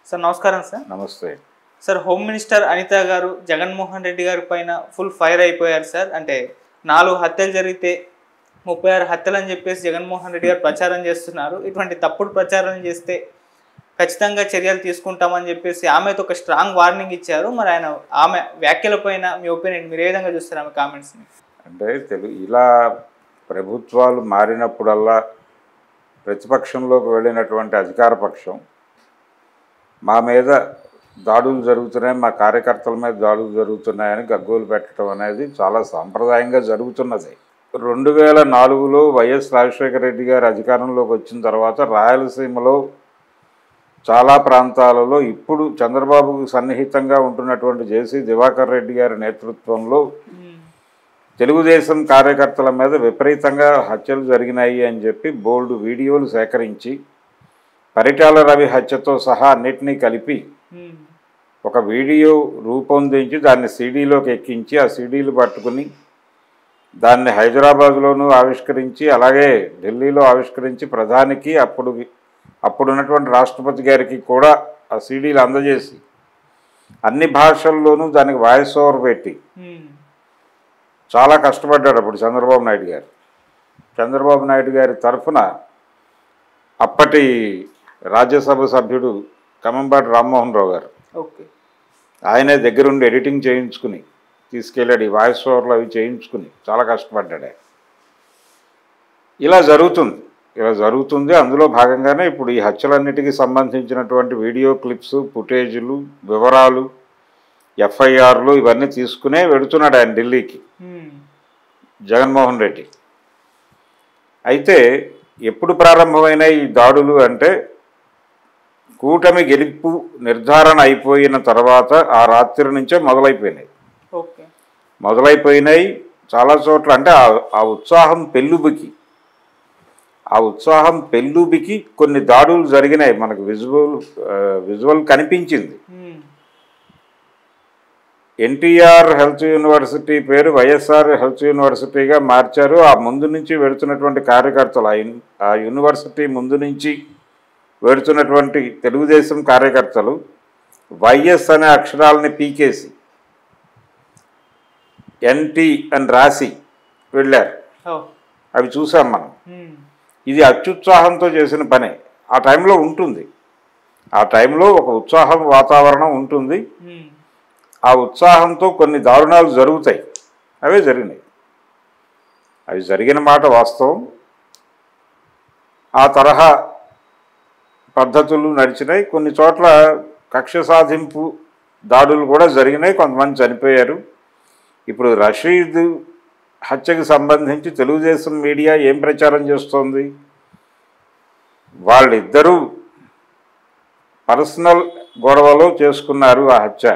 Sir నమస్కారం sir నమస్తే sir home minister Anitha గారు జగన్మోహన్ రెడ్డి గారి పైన ఫుల్ ఫైర్ అయిపోయారు సార్ అంటే నాలుగు హత్యలు జరిగితే ముప్పై ఆరు హత్యలు అని చెప్పేసి జగన్మోహన్ రెడ్డి గారు ప్రచారం చేస్తున్నారు ఇటువంటి తప్పుడు ప్రచారం చేస్తే ఖచ్చితంగా చర్యలు తీసుకుంటామని చెప్పేసి ఆమెతో ఒక స్ట్రాంగ్ వార్నింగ్ ఇచ్చారు మరి ఆయన ఆమె వ్యాఖ్యలపైన మీ ఒపీనియన్ మీరు ఏ విధంగా చూస్తారు ఆమె కామెంట్స్ని అంటే తెలుగు ఇలా ప్రభుత్వాలు మారినప్పుడల్లా ప్రతిపక్షంలోకి వెళ్ళినటువంటి అధికార పక్షం మా మీద దాడులు జరుగుతున్నాయి మా కార్యకర్తల మీద దాడులు జరుగుతున్నాయని గగ్గోలు పెట్టడం అనేది చాలా సాంప్రదాయంగా జరుగుతున్నది రెండు వేల నాలుగులో వైఎస్ రాజశేఖర రెడ్డి గారు అధికారంలోకి వచ్చిన తర్వాత రాయలసీమలో చాలా ప్రాంతాలలో ఇప్పుడు చంద్రబాబుకు సన్నిహితంగా ఉంటున్నటువంటి జేసీ దివాకర్ రెడ్డి గారి నేతృత్వంలో తెలుగుదేశం కార్యకర్తల మీద విపరీతంగా హత్యలు జరిగినాయి అని చెప్పి బోల్డ్ వీడియోలు సేకరించి పరిటాల రవి హత్యతో సహా అన్నిటినీ కలిపి ఒక వీడియో రూపొందించి దాన్ని సీడీలోకి ఎక్కించి ఆ సీడీలు పట్టుకుని దాన్ని హైదరాబాద్లోనూ ఆవిష్కరించి అలాగే ఢిల్లీలో ఆవిష్కరించి ప్రధానికి అప్పుడు అప్పుడున్నటువంటి రాష్ట్రపతి గారికి కూడా ఆ సీడీలు అందజేసి అన్ని భాషల్లోనూ దానికి వాయిస్ ఓవర్ పెట్టి చాలా కష్టపడ్డాడు అప్పుడు చంద్రబాబు నాయుడు గారు చంద్రబాబు నాయుడు గారి తరఫున అప్పటి రాజ్యసభ సభ్యుడు కమంబాటి రామ్మోహన్ రావు గారు ఓకే ఆయనే దగ్గరుండి ఎడిటింగ్ చేయించుకుని తీసుకెళ్ళాడు ఈ వాయిస్ ఓవర్లు అవి చేయించుకుని చాలా కష్టపడ్డాడు ఆయన. ఇలా జరుగుతుంది ఇలా జరుగుతుంది అందులో భాగంగానే ఇప్పుడు ఈ హత్యలన్నిటికీ సంబంధించినటువంటి వీడియో క్లిప్స్ ఫుటేజీలు వివరాలు ఎఫ్ఐఆర్లు ఇవన్నీ తీసుకునే వెడుతున్నాడు ఆయన ఢిల్లీకి జగన్మోహన్ రెడ్డి అయితే ఎప్పుడు ప్రారంభమైన ఈ దాడులు అంటే కూటమి గెలుపు నిర్ధారణ అయిపోయిన తర్వాత ఆ రాత్రి నుంచే మొదలైపోయినాయి ఓకే మొదలైపోయినాయి చాలా చోట్ల అంటే ఆ- ఆ ఉత్సాహం పెళ్ళుబికి ఆ ఉత్సాహం పెళ్ళుబికి కొన్ని దాడులు జరిగినాయి మనకు విజువల్ విజువల్ కనిపించింది ఎన్టీఆర్ హెల్త్ యూనివర్సిటీ పేరు వైఎస్ఆర్ హెల్త్ యూనివర్సిటీగా మార్చారు ఆ ముందు నుంచి వెడుతున్నటువంటి కార్యకర్తలు ఆ యూని- ఆ యూనివర్సిటీ ముందు నుంచి వెడుతున్నటువంటి తెలుగుదేశం కార్యకర్తలు వైఎస్ అనే అక్షరాలని పీకేసి ఎన్టీ అని రాసి వెళ్ళారు ఓ అవి చూసాం మనం ఇది అత్యుత్సాహంతో చేసిన పనే ఆ టైంలో ఉంటుంది ఆ టైంలో ఒక ఉత్సాహం వాతావరణం ఉంటుంది ఆ ఉత్సాహంతో కొన్ని దారుణాలు జరుగుతాయి అవే జరిగినాయి అవి జరిగిన మాట వాస్తవం ఆ తరహా పద్ధతులు నడిచినాయి కొన్ని చోట్ల కక్ష సాధింపు దాడులు కూడా జరిగినాయి కొంతమంది చనిపోయారు ఇప్పుడు రషీద్ హత్యకు సంబంధించి తెలుగుదేశం మీడియా ఏం ప్రచారం చేస్తోంది వాళ్ళిద్దరూ పర్సనల్ గొడవలో చేసుకున్నారు ఆ హత్య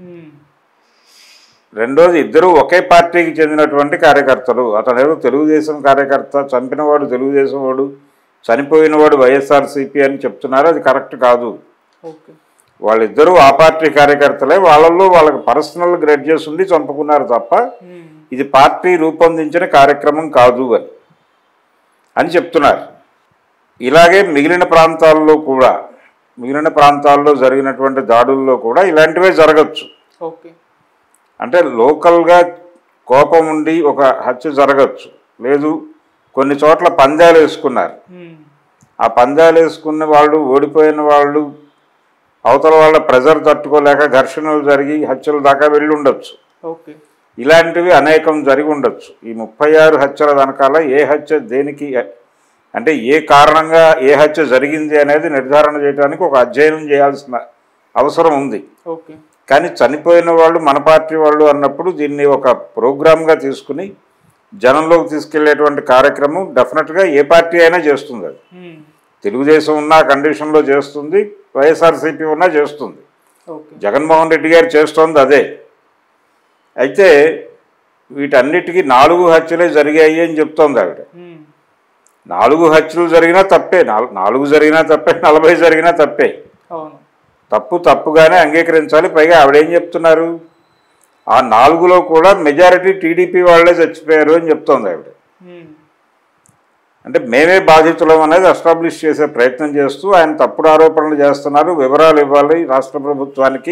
రెండోది ఇద్దరు ఒకే పార్టీకి చెందినటువంటి కార్యకర్తలు అతను ఏదో తెలుగుదేశం కార్యకర్త చంపినవాడు తెలుగుదేశం వాడు చనిపోయినవాడు వైఎస్ఆర్సీపీ అని చెప్తున్నారు అది కరెక్ట్ కాదు ఓకే వాళ్ళిద్దరూ ఆ పార్టీ కార్యకర్తలే వాళ్ళల్లో వాళ్ళకి పర్సనల్ గ్రెడ్జెస్ ఉండి చంపుకున్నారు తప్ప ఇది పార్టీ రూపొందించిన కార్యక్రమం కాదు అని అని చెప్తున్నారు ఇలాగే మిగిలిన ప్రాంతాల్లో కూడా మిగిలిన ప్రాంతాల్లో జరిగినటువంటి దాడుల్లో కూడా ఇలాంటివే జరగచ్చు ఓకే అంటే లోకల్గా కోపం ఉండి ఒక హత్య జరగచ్చు లేదు కొన్ని చోట్ల పందాలు వేసుకున్నారు ఆ పందాలు వేసుకున్న వాళ్ళు ఓడిపోయిన వాళ్ళు అవతల వాళ్ళ ప్రెజర్ తట్టుకోలేక ఘర్షణలు జరిగి హత్యల దాకా వెళ్ళి ఉండొచ్చు ఓకే ఇలాంటివి అనేకం జరిగి ఉండొచ్చు ఈ ముప్పై ఆరు హత్యల వెనకాల ఏ హత్య దేనికి అంటే ఏ కారణంగా ఏ హత్య జరిగింది అనేది నిర్ధారణ చేయడానికి ఒక అధ్యయనం చేయాల్సిన అవసరం ఉంది ఓకే కానీ చనిపోయిన వాళ్ళు మన పార్టీ వాళ్ళు అన్నప్పుడు దీన్ని ఒక ప్రోగ్రామ్గా తీసుకుని జనంలోకి తీసుకెళ్లేటువంటి కార్యక్రమం డెఫినెట్గా ఏ పార్టీ అయినా చేస్తుంది అది తెలుగుదేశం ఉన్న కండిషన్లో చేస్తుంది వైఎస్ఆర్సీపీ ఉన్నా చేస్తుంది ఓకే జగన్మోహన్ రెడ్డి గారు చేస్తోంది అదే అయితే వీటన్నిటికీ నాలుగు హత్యలే జరిగాయి అని చెప్తోంది ఆవిడ నాలుగు హత్యలు జరిగినా తప్పే నాలుగు నాలుగు జరిగినా తప్పే నలభై జరిగినా తప్పే అవును తప్పు తప్పుగానే అంగీకరించాలి పైగా ఆవిడేం చెప్తున్నారు ఆ నాలుగులో కూడా మెజారిటీ టీడీపీ వాళ్ళే చచ్చిపోయారు అని చెప్తోంది ఆవిడ అంటే మేమే బాధితులం అనేది ఎస్టాబ్లిష్ చేసే ప్రయత్నం చేస్తూ ఆయన తప్పుడు ఆరోపణలు చేస్తున్నారు వివరాలు ఇవ్వాలి రాష్ట్ర ప్రభుత్వానికి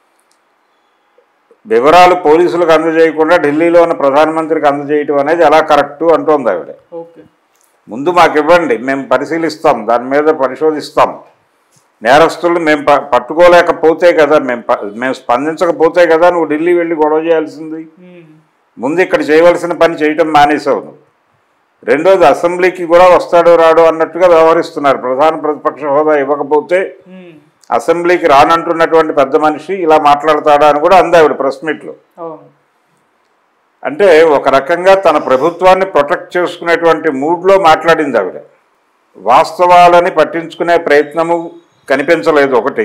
వివరాలు పోలీసులకు అందజేయకుండా ఢిల్లీలో ఉన్న ప్రధానమంత్రికి అందజేయటం అనేది ఎలా కరెక్టు అంటోంది ఆవిడ ఓకే ముందు మాకు ఇవ్వండి మేము పరిశీలిస్తాం దాని మీద పరిశోధిస్తాం నేరస్తులు మేము ప- పట్టుకోలేకపోతే కదా మేము ప- మేము స్పందించకపోతే కదా నువ్వు ఢిల్లీ వెళ్ళి గొడవ చేయాల్సింది ఉమ్, ముందు ఇక్కడ చేయవలసిన పని చేయటం మానేసావు నువ్వు రెండోది అసెంబ్లీకి కూడా వస్తాడో రాడో అన్నట్టుగా వ్యవహరిస్తున్నారు ప్రధాన ప్రతిపక్ష హోదా ఇవ్వకపోతే ఉమ్, అసెంబ్లీకి రానంటున్నటువంటి పెద్ద మనిషి ఇలా మాట్లాడతాడా అని కూడా అంది ఆవిడ ప్రెస్ మీట్లో అవును అంటే ఒక రకంగా తన ప్రభుత్వాన్ని ప్రొటెక్ట్ చేసుకునేటువంటి మూడ్లో మాట్లాడింది ఆవిడ వాస్తవాలని పట్టించుకునే ప్రయత్నము కనిపించలేదు ఒకటి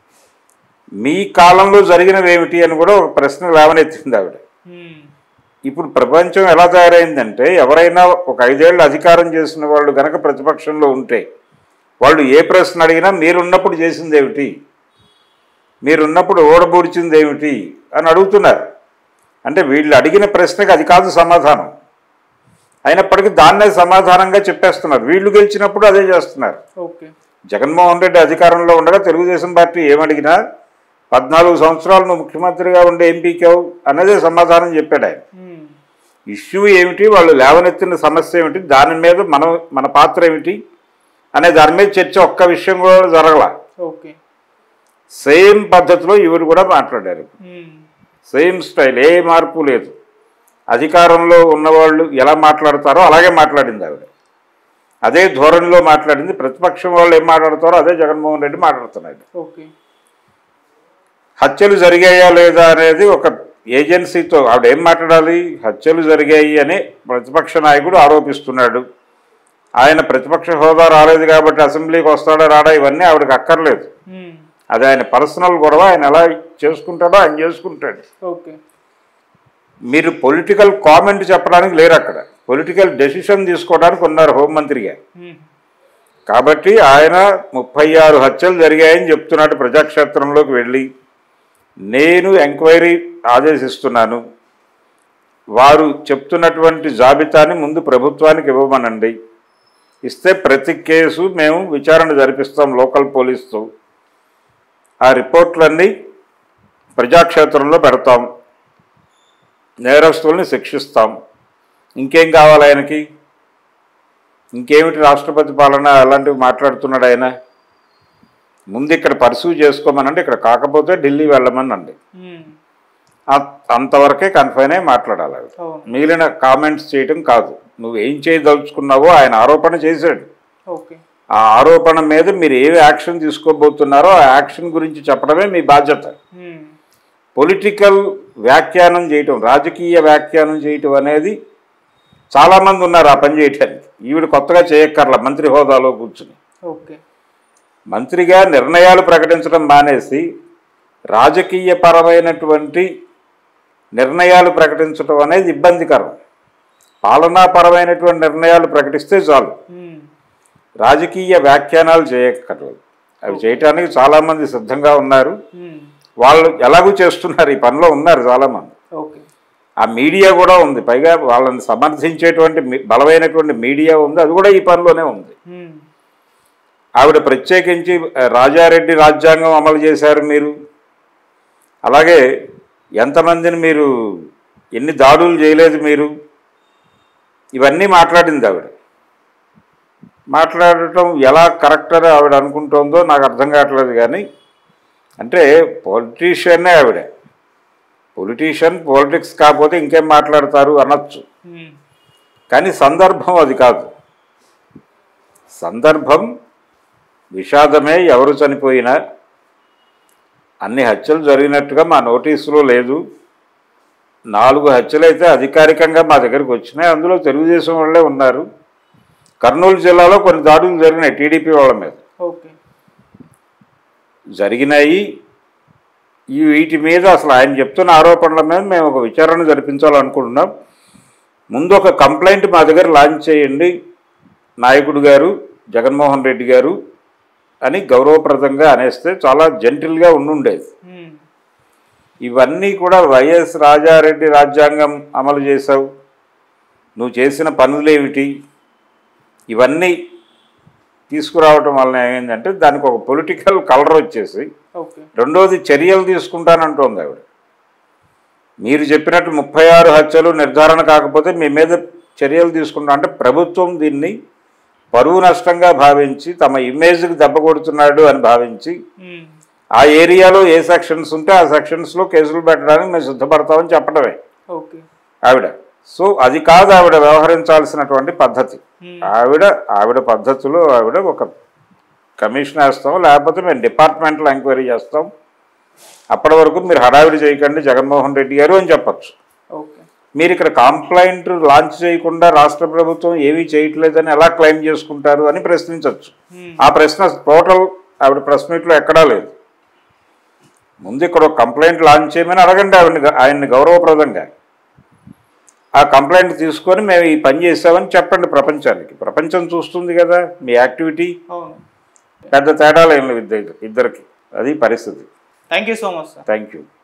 మీ కాలంలో జరిగినవి ఏమిటి అని కూడా ఒక ప్రశ్న లేవనెత్తింది ఆవిడ ఉమ్, ఇప్పుడు ప్రపంచం ఎలా తయారైందంటే ఎవరైనా ఒక ఐదేళ్ళు అధికారం చేసిన వాళ్ళు గనక ప్రతిపక్షంలో ఉంటే వాళ్ళు ఏ ప్రశ్న అడిగినా మీరున్నప్పుడు చేసింది ఏమిటి మీరున్నప్పుడు ఓడబూడ్చింది ఏమిటి అని అడుగుతున్నారు అంటే వీళ్ళు అడిగిన ప్రశ్నకి అది కాదు సమాధానం అయినప్పటికీ దాన్నే సమాధానంగా చెప్పేస్తున్నారు వీళ్ళు గెలిచినప్పుడు అదే చేస్తున్నారు ఓకే జగన్మోహన్ రెడ్డి అధికారంలో ఉండగా తెలుగుదేశం పార్టీ ఏమడిగినా పద్నాలుగు సంవత్సరాలు నువ్వు ముఖ్యమంత్రిగా ఉండే ఎంపీకావు అన్నదే సమాధానం చెప్పాడు ఆయన ఉమ్, ఇష్యూ ఏమిటి వాళ్ళు లేవనెత్తిన సమస్య ఏమిటి దాని మీద మన మన పాత్ర ఏమిటి అనే దాని మీద చర్చ ఒక్క విషయం కూడా జరగల ఓకే సేమ్ పద్ధతిలో ఇವರು కూడా మాట్లాడారు ఉమ్, సేమ్ స్టైల్ ఏ మార్పు లేదు అధికారంలో ఉన్నవాళ్ళు ఎలా మాట్లాడతారో అలాగే మాట్లాడింది ఆవిడ అదే ధోరణిలో మాట్లాడింది ప్రతిపక్షం వాళ్ళు ఏం మాట్లాడతారో అదే జగన్మోహన్ రెడ్డి మాట్లాడుతున్నాడు ఓకే హత్యలు జరిగాయా లేదా అనేది ఒక ఏజెన్సీతో ఆవిడ ఏం మాట్లాడాలి హత్యలు జరిగాయి అని ప్రతిపక్ష నాయకుడు ఆరోపిస్తున్నాడు ఆయన ప్రతిపక్ష హోదా రాలేదు కాబట్టి అసెంబ్లీకి వస్తాడా రాడా ఇవన్నీ ఆవిడకి అక్కర్లేదు ఉమ్, అది ఆయన పర్సనల్ గొడవ ఆయన ఎలా చేసుకుంటాడో ఆయన చేసుకుంటాడు ఓకే మీరు పొలిటికల్ కామెంట్ చెప్పడానికి లేరు అక్కడ పొలిటికల్ డెసిషన్ తీసుకోవడానికి ఉన్నారు హోంమంత్రిగా ఉమ్, కాబట్టి ఆయన ముప్పై ఆరు హత్యలు జరిగాయని చెప్తున్నాడు ప్రజాక్షేత్రంలోకి వెళ్ళి నేను ఎంక్వైరీ ఆదేశిస్తున్నాను వారు చెప్తున్నటువంటి జాబితాని ముందు ప్రభుత్వానికి ఇవ్వమనండి ఇస్తే ప్రతి కేసు మేము విచారణ జరిపిస్తాం లోకల్ పోలీసుతో ఆ రిపోర్ట్లన్నీ ప్రజాక్షేత్రంలో పెడతాం నేరస్తుల్ని శిక్షిస్తాం ఇంకేం కావాలి ఆయనకి ఇంకేమిటి రాష్ట్రపతి పాలన అలాంటివి మాట్లాడుతున్నాడు ఆయన ముందు ఇక్కడ పర్సూ చేసుకోమనండి ఇక్కడ కాకపోతే ఢిల్లీ వెళ్ళమనండి ఉమ్, అ- అంతవరకే కన్ఫైన్ అయి మాట్లాడాలి ఆవిడ. అవును మిగిలిన కామెంట్స్ చేయటం కాదు నువ్వు ఏం చేయదలుచుకున్నావో ఆయన ఆరోపణ చేశాడు ఓకే ఆ ఆరోపణ మీద మీరు ఏ యాక్షన్ తీసుకోబోతున్నారో ఆ యాక్షన్ గురించి చెప్పడమే మీ బాధ్యత ఉమ్, పొలిటికల్ వ్యాఖ్యానం చేయటం రాజకీయ వ్యాఖ్యానం చేయటం అనేది చాలామంది ఉన్నారు ఆ పని చేయటానికి ఈవిడ కొత్తగా చేయక్కర్ల మంత్రి హోదాలో కూర్చుని ఓకే మంత్రిగా నిర్ణయాలు ప్రకటించడం మానేసి రాజకీయపరమైనటువంటి నిర్ణయాలు ప్రకటించడం అనేది ఇబ్బందికరం పాలనాపరమైనటువంటి నిర్ణయాలు ప్రకటిస్తే చాలు ఉమ్, రాజకీయ వ్యాఖ్యానాలు చేయక్కర్లేదు అవి చేయటానికి చాలామంది సిద్ధంగా ఉన్నారు ఉమ్, వాళ్ళు ఎలాగూ చేస్తున్నారు ఈ పనిలో ఉన్నారు చాలామంది ఓకే ఆ మీడియా కూడా ఉంది పైగా వాళ్ళని సమర్థించేటువంటి మీ- బలమైనటువంటి మీడియా ఉంది అది కూడా ఈ పనిలోనే ఉంది ఉమ్, ఆవిడ ప్రత్యేకించి ఆ, రాజారెడ్డి రాజ్యాంగం అమలు చేశారు మీరు అలాగే ఎంతమందిని మీరు ఎన్ని దాడులు చేయలేదు మీరు ఇవన్నీ మాట్లాడింది ఆవిడ మాట్లాడటం ఎలా కరెక్ట్ అని ఆవిడ అనుకుంటోందో నాకు అర్థం కావట్లేదు కానీ అంటే పొలిటీషియన్నే ఆవిడ పొలిటీషియన్ పాలిటిక్స్ కాకపోతే ఇంకేం మాట్లాడతారు అనొచ్చు ఉమ్, కానీ సందర్భం అది కాదు సందర్భం విషాదమే ఎవరు చనిపోయినా అన్ని హత్యలు జరిగినట్టుగా మా నోటీసులో లేదు నాలుగు హత్యలు అయితే అధికారికంగా మా దగ్గరికి వచ్చినాయి అందులో తెలుగుదేశం వాళ్ళే ఉన్నారు కర్నూలు జిల్లాలో కొన్ని దాడులు జరిగినాయి టీడీపీ వాళ్ళ మీద ఓకే జరిగినాయి ఈ వీటి మీద అసలు ఆయన చెప్తున్న ఆరోపణల మీద మేము ఒక విచారణ జరిపించాలనుకుంటున్నాం ముందు ఒక కంప్లైంట్ మా దగ్గర లాంచ్ చేయండి నాయకుడు గారు జగన్మోహన్ రెడ్డి గారు అని గౌరవప్రదంగా అనేస్తే చాలా జెంటిల్గా ఉండుండేది ఉమ్, ఇవన్నీ కూడా వైఎస్ రాజారెడ్డి రాజ్యాంగం అమలు చేశావు నువ్వు చేసిన పనులేమిటి ఇవన్నీ తీసుకురావటం వలన ఏమైందంటే దానికి ఒక పొలిటికల్ కలర్ వచ్చేసి ఓకే రెండోది చర్యలు తీసుకుంటానంటోంది ఆవిడ మీరు చెప్పినట్టు ముప్పై ఆరు హత్యలు నిర్ధారణ కాకపోతే మీ మీద చర్యలు తీసుకుంటా అంటే ప్రభుత్వం దీన్ని పరువు నష్టంగా భావించి తమ ఇమేజ్కి దెబ్బ కొడుతున్నాడు అని భావించి ఉమ్, ఆ ఏరియాలో ఏ సెక్షన్స్ ఉంటే ఆ సెక్షన్స్లో కేసులు పెట్టడానికి మేము సిద్ధపడతామని చెప్పడమే ఓకే ఆవిడ సో అది కాదు ఆవిడ వ్యవహరించాల్సినటువంటి పద్ధతి ఉమ్, ఆవిడ ఆవిడ పద్ధతిలో ఆవిడ ఒక కమిషన్ వేస్తాం లేకపోతే మేము డిపార్ట్మెంటల్ ఎంక్వైరీ చేస్తాం అప్పటి వరకు మీరు హడావిడి చేయకండి జగన్మోహన్ రెడ్డి గారు అని చెప్పచ్చు ఓకే మీరు ఇక్కడ కంప్లైంట్ లాంచ్ చేయకుండా రాష్ట్ర ప్రభుత్వం ఏమీ చేయట్లేదని ఎలా క్లెయిమ్ చేసుకుంటారు అని ప్రశ్నించవచ్చు ఉమ్, ఆ ప్రశ్న టోటల్ ఆవిడ ప్రెస్ మీట్లో ఎక్కడా లేదు ముందు ఇక్కడ ఒక కంప్లైంట్ లాంచ్ చేయమని అడగండి ఆవిడని ఆయన్ని గౌరవప్రదంగా ఆ కంప్లైంట్ తీసుకొని మేము ఈ పని చేసామని చెప్పండి ప్రపంచానికి ప్రపంచం చూస్తుంది కదా మీ యాక్టివిటీ అవును పెద్ద తేడాలు ఏం లేవు ఇద్దరికి ఇద్దరికి అది పరిస్థితి thank you so much sir thank you